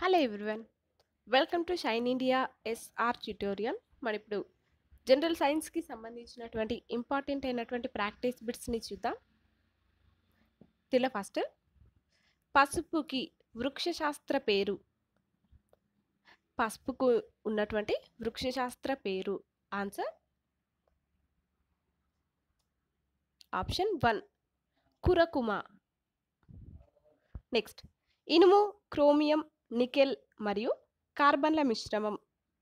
hello everyone welcome to shine India SR tutorial మరి ఇప్పుడు general సైన్స్కి సంబంధించినటువంటి ఇంపార్టెంట్ అయినటువంటి ప్రాక్టీస్ బిట్స్ని చూద్దాం తిల ఫస్ట్ పసుపుకి వృక్షశాస్త్ర పేరు పసుపుకు ఉన్నటువంటి వృక్షశాస్త్ర పేరు answer option one curcuma next ఇనుము క్రోమియం నికెల్ మరియు కార్బన్ల మిశ్రమం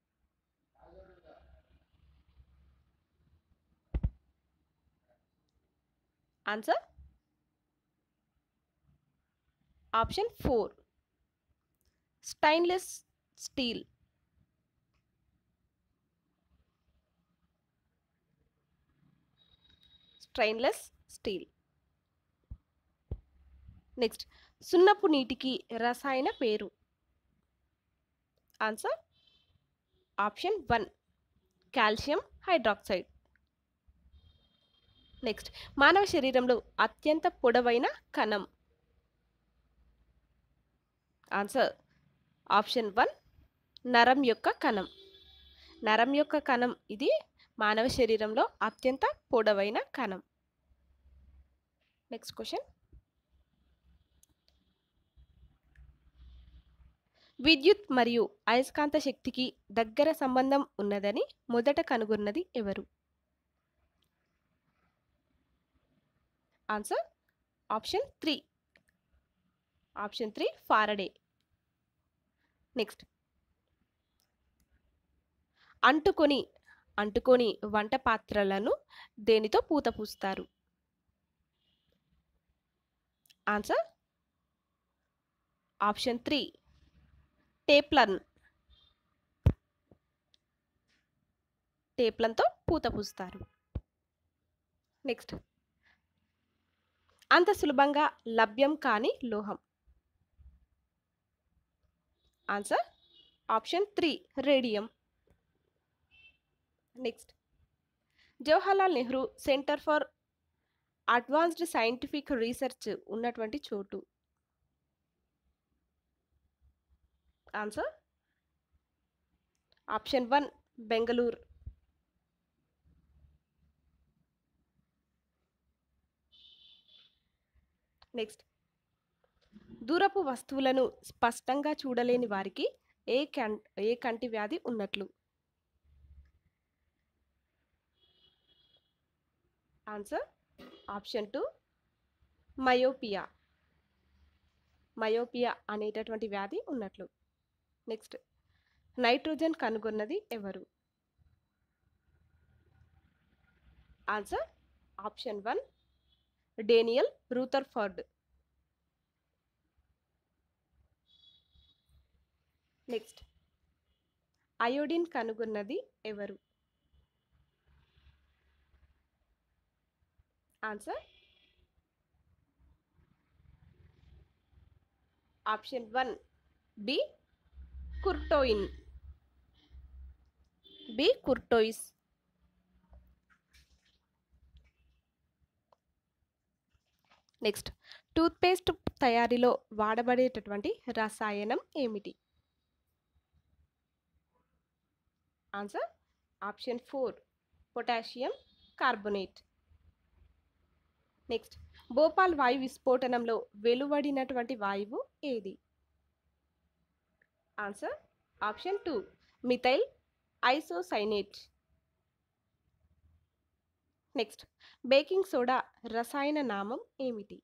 answer option four stainless steel stainless steel next సున్నపు నీటికి రసాయన పేరు answer option one calcium hydroxide next మానవ శరీరంలో అత్యంత పొడవైన కణం ఆన్సర్ ఆప్షన్ వన్ నరం యొక్క కణం నరం యొక్క కణం ఇది మానవ శరీరంలో అత్యంత పొడవైన కణం నెక్స్ట్ క్వశ్చన్ విద్యుత్ మరియు అయస్కాంత శక్తికి దగ్గర సంబంధం ఉన్నదని మొదట కనుగొన్నది ఎవరు answer option three option three Faraday next అంటుకొని అంటుకొని వంట పాత్రలను దేనితో పూత పూస్తారు ఆన్సర్ ఆప్షన్ త్రీ టేప్లన్ టేప్లంతో పూత పూస్తారు నెక్స్ట్ అంత సులభంగా లభ్యం కాని లోహం answer option three radium next Jawaharlal Nehru centre for advanced scientific research ఉన్నటువంటి చోటు answer option one Bengaluru next దూరపు వస్తువులను స్పష్టంగా చూడలేని వారికి ఏ కం ఏ కంటి వ్యాధి ఉన్నట్లు answer option two myopia myopia అనేటటువంటి వ్యాధి ఉన్నట్లు నెక్స్ట్ నైట్రోజన్ కనుగొన్నది ఎవరు answer option one Daniel Rutherford next iodine కనుగొన్నది ఎవరు answer option one B Courtois B Courtois next toothpaste తయారీలో వాడబడేటటువంటి రసాయనం ఏమిటి answer option four potassium carbonate next Bhopal వాయు విస్ఫోటనంలో వెలువడినటువంటి వాయువు ఏది answer option two methyl isocyanate next baking soda రసాయన నామం ఏమిటి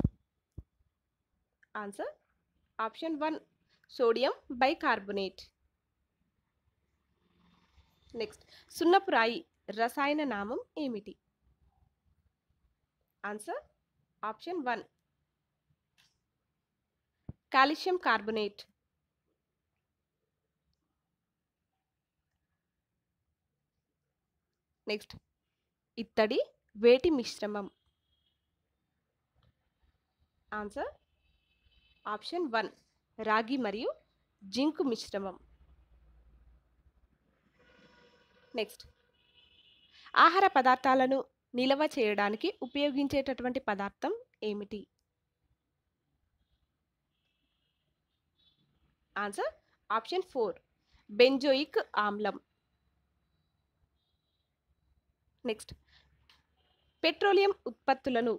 answer option one sodium bicarbonate next సున్నపు రాయి రసాయన నామం ఏమిటి answer option one calcium carbonate next ఇత్తడి వేటి మిశ్రమం ఆన్సర్ ఆప్షన్ వన్ రాగి మరియు జింక్ మిశ్రమం నెక్స్ట్ ఆహార పదార్థాలను నిల్వ చేయడానికి ఉపయోగించేటటువంటి పదార్థం ఏమిటి ఆన్సర్ ఆప్షన్ ఫోర్ బెంజోయిక్ ఆమ్లం నెక్స్ట్ పెట్రోలియం ఉత్పత్తులను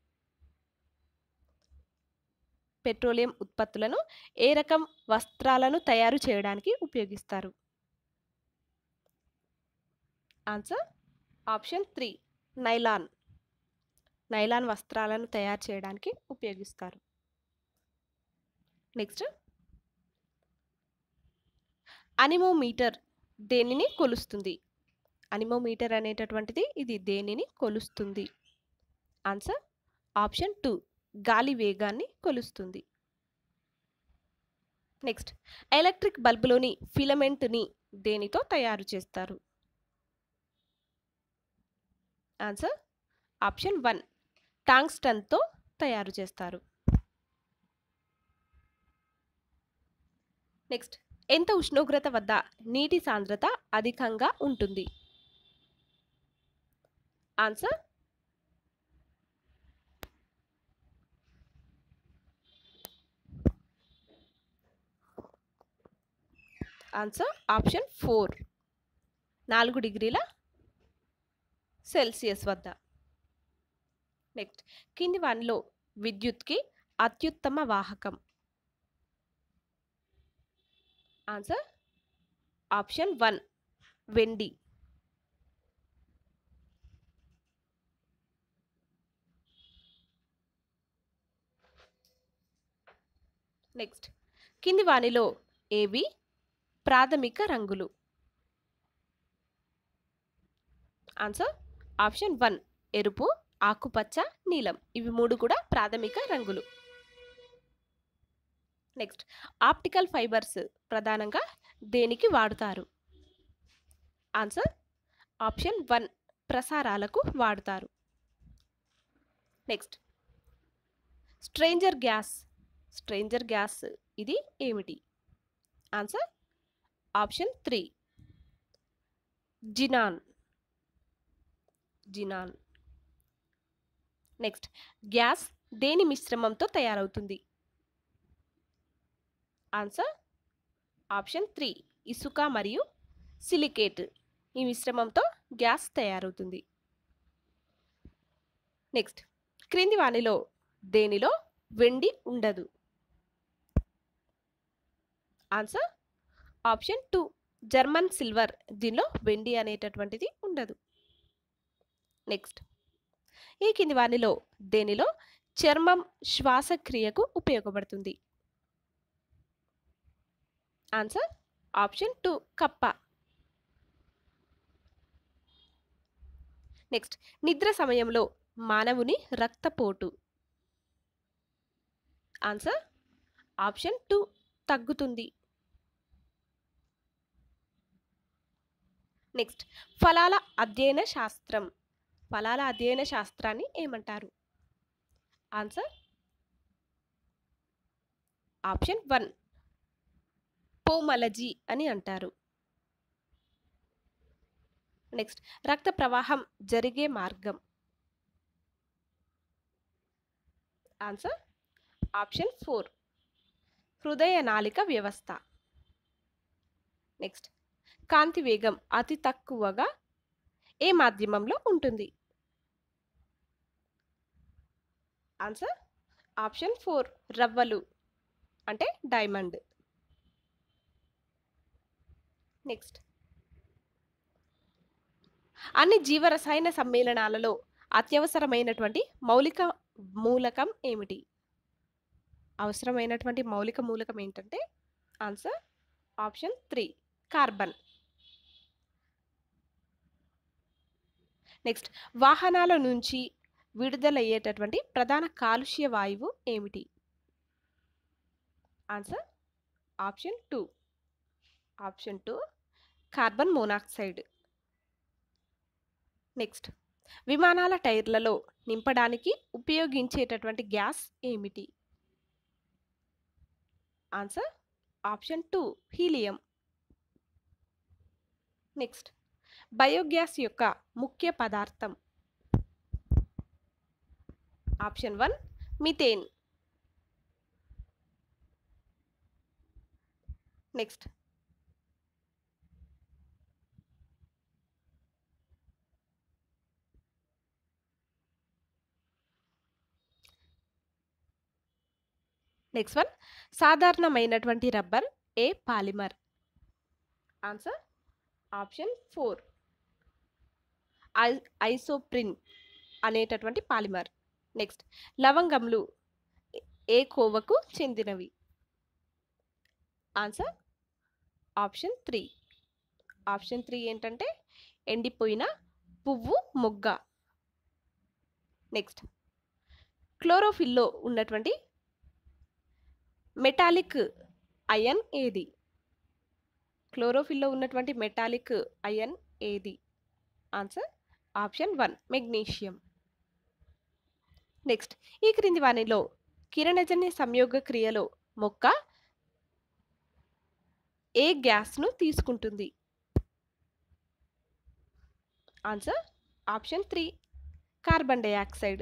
పెట్రోలియం ఉత్పత్తులను ఏ రకం వస్త్రాలను తయారు చేయడానికి ఉపయోగిస్తారు answer option three nylon nylon వస్త్రాలను తయారు చేయడానికి ఉపయోగిస్తారు నెక్స్ట్ అనిమోమీటర్ దేనిని కొలుస్తుంది అనిమోమీటర్ అనేటటువంటిది ఇది దేనిని కొలుస్తుంది ఆన్సర్ ఆప్షన్ టూ గాలి వేగాన్ని కొలుస్తుంది నెక్స్ట్ ఎలక్ట్రిక్ బల్బులోని ఫిలమెంట్ని దేనితో తయారు చేస్తారు ఆన్సర్ ఆప్షన్ వన్ టాంగ్స్టన్తో తయారు చేస్తారు నెక్స్ట్ ఎంత ఉష్ణోగ్రత వద్ద నీటి సాంద్రత అధికంగా ఉంటుంది ఆన్సర్ ఆన్సర్ ఆప్షన్ ఫోర్ నాలుగు డిగ్రీల సెల్సియస్ వద్ద నెక్స్ట్ కింది వానిలో విద్యుత్కి అత్యుత్తమ వాహకం ఆన్సర్ ఆప్షన్ వన్ వెండి నెక్స్ట్ కింది వానిలో ఏవి ప్రాథమిక రంగులు ఆన్సర్ ఆప్షన్ వన్ ఎరుపు ఆకుపచ్చ నీలం ఇవి మూడు కూడా ప్రాథమిక రంగులు నెక్స్ట్ ఆప్టికల్ ఫైబర్స్ ప్రధానంగా దేనికి వాడుతారు ఆన్సర్ ఆప్షన్ వన్ ప్రసారాలకు వాడుతారు next stranger gas stranger gas ఇది ఏమిటి answer option three xenon xenon next gas దేని మిశ్రమంతో తయారవుతుంది ఆన్సర్ ఆప్షన్ త్రీ ఇసుక మరియు సిలికేట్ ఈ మిశ్రమంతో గ్యాస్ తయారవుతుంది నెక్స్ట్ క్రింది వానిలో దేనిలో వెండి ఉండదు answer option two German silver దీనిలో వెండి అనేటటువంటిది ఉండదు నెక్స్ట్ ఈ కింది వానిలో దేనిలో చర్మం శ్వాసక్రియకు ఉపయోగపడుతుంది ఆన్సర్ ఆప్షన్ టూ కప్ప నెక్స్ట్ నిద్ర సమయంలో మానవుని రక్తపోటు ఆన్సర్ ఆప్షన్ టూ తగ్గుతుంది నెక్స్ట్ ఫలాల అధ్యయన శాస్త్రం ఫలాల అధ్యయన శాస్త్రాన్ని ఏమంటారు ఆన్సర్ ఆప్షన్ వన్ పోమలజీ అని అంటారు నెక్స్ట్ రక్త ప్రవాహం జరిగే మార్గం ఆన్సర్ ఆప్షన్ ఫోర్ హృదయ నాళిక వ్యవస్థ నెక్స్ట్ కాంతి వేగం అతి తక్కువగా ఏ మాధ్యమంలో ఉంటుంది ఆన్సర్ ఆప్షన్ ఫోర్ రవ్వలు అంటే డైమండ్ నెక్స్ట్ అన్ని జీవరసాయన సమ్మేళనాలలో అత్యవసరమైనటువంటి మౌలిక మూలకం ఏమిటి అవసరమైనటువంటి మౌలిక మూలకం ఏంటంటే answer option three carbon next వాహనాల నుంచి విడుదలయ్యేటటువంటి ప్రధాన కాలుష్య వాయువు ఏమిటి answer option two option two carbon monoxide next విమానాల టైర్లలో నింపడానికి ఉపయోగించేటటువంటి గ్యాస్ ఏమిటి answer option two helium next biogas యొక్క ముఖ్య పదార్థం option one methane next next one సాధారణమైనటువంటి రబ్బర్ ఏ పాలిమర్ ఆన్సర్ ఆప్షన్ ఫోర్ ఐ ఐసోప్రిన్ అనేటటువంటి పాలిమర్ నెక్స్ట్ లవంగంలు ఏ కోవకు చెందినవి answer option three option three ఏంటంటే ఎండిపోయిన పువ్వు మొగ్గ నెక్స్ట్ క్లోరోఫిల్లో ఉన్నటువంటి మెటాలిక్ అయన్ ఏది క్లోరోఫిల్లో ఉన్నటువంటి మెటాలిక్ అయన్ ఏది answer option one magnesium next ఈ క్రింది వాణిలో కిరణజన్య సంయోగ క్రియలో మొక్క ఏ గ్యాస్ను తీసుకుంటుంది answer option three carbon dioxide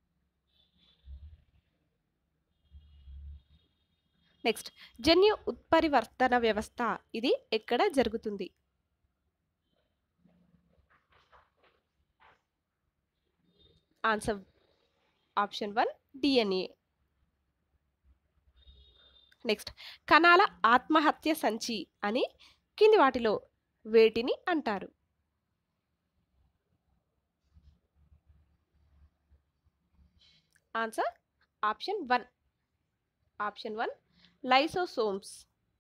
next జన్యు ఉత్పరివర్తన వ్యవస్థ ఇది ఎక్కడ జరుగుతుంది answer option one DNA next కణాల ఆత్మహత్య సంచి అని కింది వాటిలో వేటిని అంటారు answer option one option one lysosomes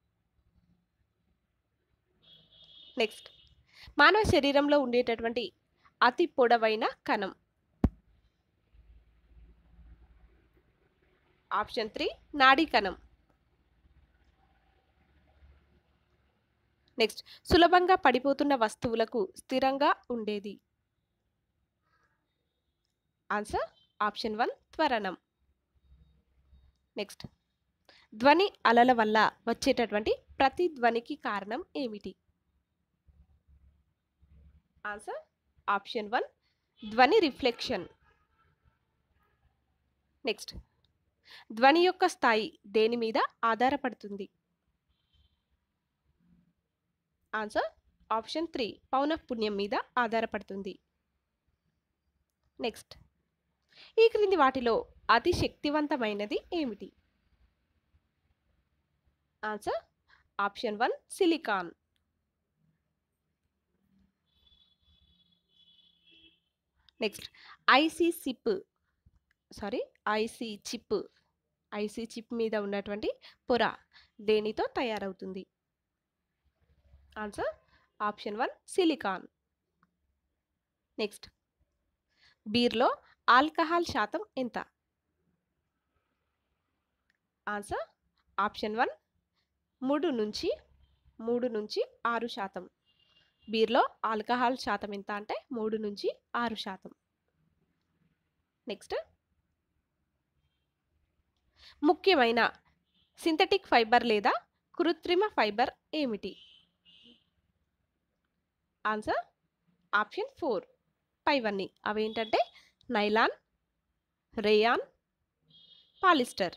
next మానవ శరీరంలో ఉండేటటువంటి అతి పొడవైన కణం ఆప్షన్ త్రీ నాడీ కణం నెక్స్ట్ సులభంగా పడిపోతున్న వస్తువులకు స్థిరంగా ఉండేది ఆన్సర్ ఆప్షన్ వన్ త్వరణం నెక్స్ట్ ధ్వని అలల వల్ల వచ్చేటటువంటి ప్రతి ధ్వనికి కారణం ఏమిటి ఆన్సర్ ఆప్షన్ వన్ ధ్వని రిఫ్లెక్షన్ నెక్స్ట్ ధ్వని యొక్క స్థాయి దేని మీద ఆధారపడుతుంది ఆన్సర్ ఆప్షన్ త్రీ పౌనఃపుణ్యం మీద ఆధారపడుతుంది నెక్స్ట్ ఈ క్రింది వాటిలో అతి శక్తివంతమైనది ఏమిటి answer option one silicon next IC sip sorry IC chip IC chip మీద ఉన్నటువంటి పొర దేనితో తయారవుతుంది answer option one silicon next బీర్లో ఆల్కహాల్ శాతం ఎంత ఆన్సర్ ఆప్షన్ వన్ మూడు నుంచి మూడు నుంచి ఆరు శాతం బీర్లో ఆల్కహాల్ శాతం ఎంత అంటే మూడు నుంచి ఆరు శాతం నెక్స్ట్ ముఖ్యమైన సింథటిక్ ఫైబర్ లేదా కృత్రిమ ఫైబర్ ఏమిటి ఆన్సర్ ఆప్షన్ ఫోర్ పైవన్నీ అవేంటంటే నైలాన్ రేయాన్ పాలిస్టర్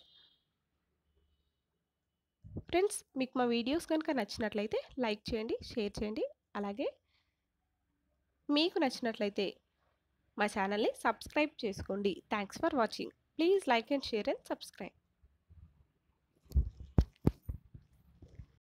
ఫ్రెండ్స్ మీకు మా వీడియోస్ కనుక నచ్చినట్లయితే లైక్ చేయండి షేర్ చేయండి అలాగే మీకు నచ్చినట్లయితే మా ఛానల్ని సబ్స్క్రైబ్ చేసుకోండి thanks for watching please like and share and subscribe